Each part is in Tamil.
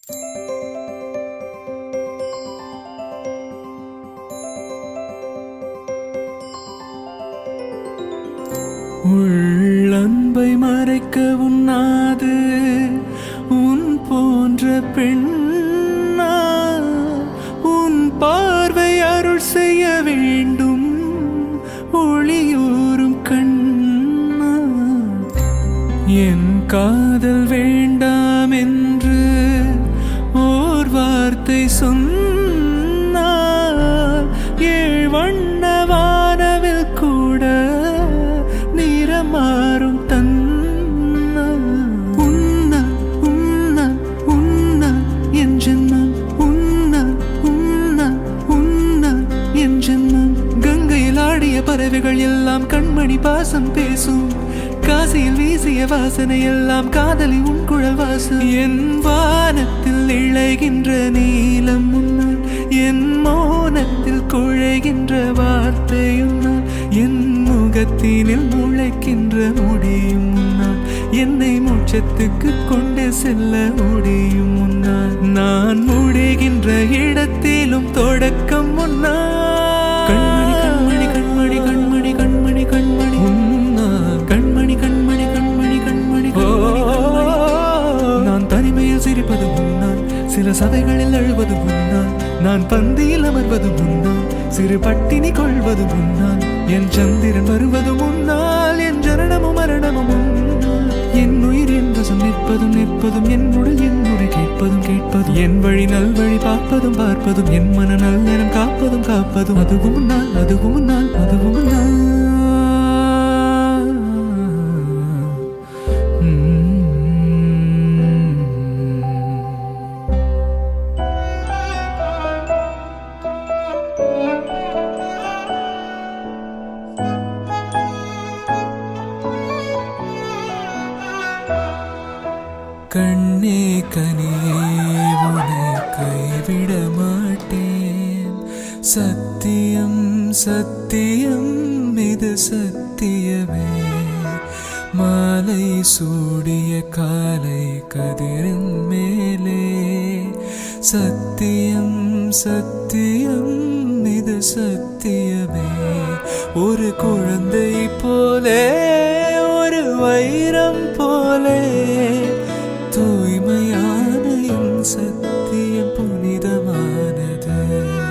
உள்ளன்பை மறைக்க உண்ணாது உன் போன்ற பெண்ணா உன் பார்வை அருள் செய்ய வேண்டும் ஒளியூரும் கண்ணா என் காதல் வேண்டாம் என்று ஓர் வார்த்தை சொன்னால் ஏழ் வண்ண வானவில் கூட நிறமாறும் தன்ன உன்ன உன்ன உன்ன என் ஜென்மம் உன்ன உன்ன உன்ன என் ஜென்மம் கங்கையில் ஆடிய பறவைகள் எல்லாம் கண்மணி பாசம் பேசும் காசியில் வீசிய வாசனை எல்லாம் காதலி உன் குழல் வாசம் என் வானத்தில் இழைகின்ற நீலம் முன்னால் என் மௌனத்தில் குழைகின்ற வார்த்தையும் நான் என் முகத்தினில் முளைக்கின்ற முடியும் முன்னால் என்னை மோட்சத்துக்கு கொண்டு செல்ல முடியும் முன்னால் நான் முடிகின்ற இடத்திலும் தொடக்கம் முன்னால் கண்மணி கண்மணி கண்மணி கண்மணி கண்மணி உன்னால் கண்மணி கண்மணி கண்மணி கண்மணி கண்மணி நான் தனிமையில் சிரிப்பது முன்னால் சில சபைகளில் அழுவது முன்னால் நான் பந்தியில் அமர்வது முன்னால் சிறு பட்டினி கொள்வது முன்னால் என் சந்திரன் வருவது முன்னால் என் ஜனனமும் மரணமும் முன்னால் என் உயிர் என்பதும் நிற்பதும் நிற்பதும் என் உடல் என் உரை கேட்பதும் கேட்பதும் என் வழி நல்வழி பார்ப்பதும் பார்ப்பதும் என் மன நல்லெனம் காப்பதும் காப்பதும் அதுவும் முன்னால் அதுவும் முன்னால் அதுவும் முன்னால் உம். கண்ணே கனியே உன்னை கைவிட மாட்டேன் சத்தியம் சத்தியம் இது சத்தியமே மாலை சூடிய காலை கதிரின் மேலே சத்தியம் சத்தியம் இது சத்தியமே ஒரு குழந்தை போலே ஒரு வைரம் போலே தூய்மையான என் சத்தியம் புனிதமானது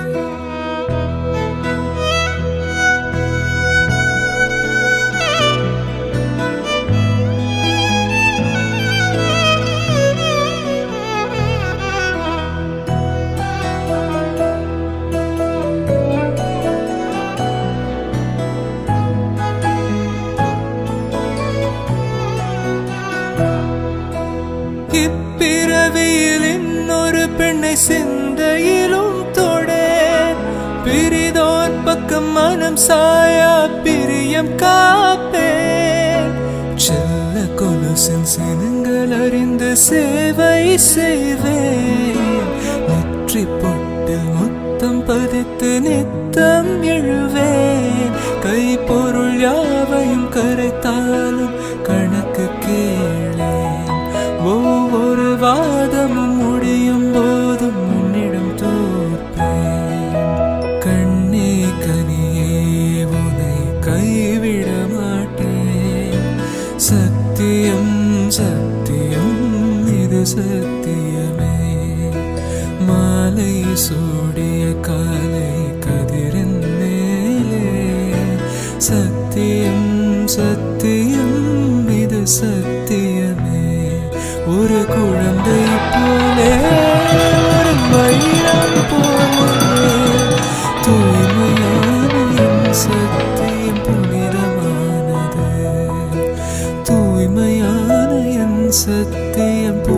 இப்பிறவியில் இன்னொரு பெண்ணை சிந்தையிலும் தொடேன் பிரிதோர் பக்கம் மனம் சாயா பிரியம் காப்பேன் செல்ல கொலுசின் சினங்கள் அறிந்து சேவை செய்வேன் நெற்றி பொட்டில் முத்தம் பதித்து நித்தம் எழுவேன் கை பொருள் யாவையும் கரைத்தாலும் கணக்கு கேளேன் ஒவ்வொரு வாதமும் முடியும் போதும் உன்னிடம் தோற்பேன் கண்ணே கனியே உன்னை கைவிட மாட்டேன் சத்தியம் சத்தியம் இது சத்தியமே மாலை சூடிய காலை கதிரின் மேலே சத்தியம் சத்தியம் இது சத்தியமே ஒரு குழந்தை போலே ஒரு வைரம் போலே தூய்மையான என் சத்தியம் புனிதமானது தூய்மையான என் சத்தியம்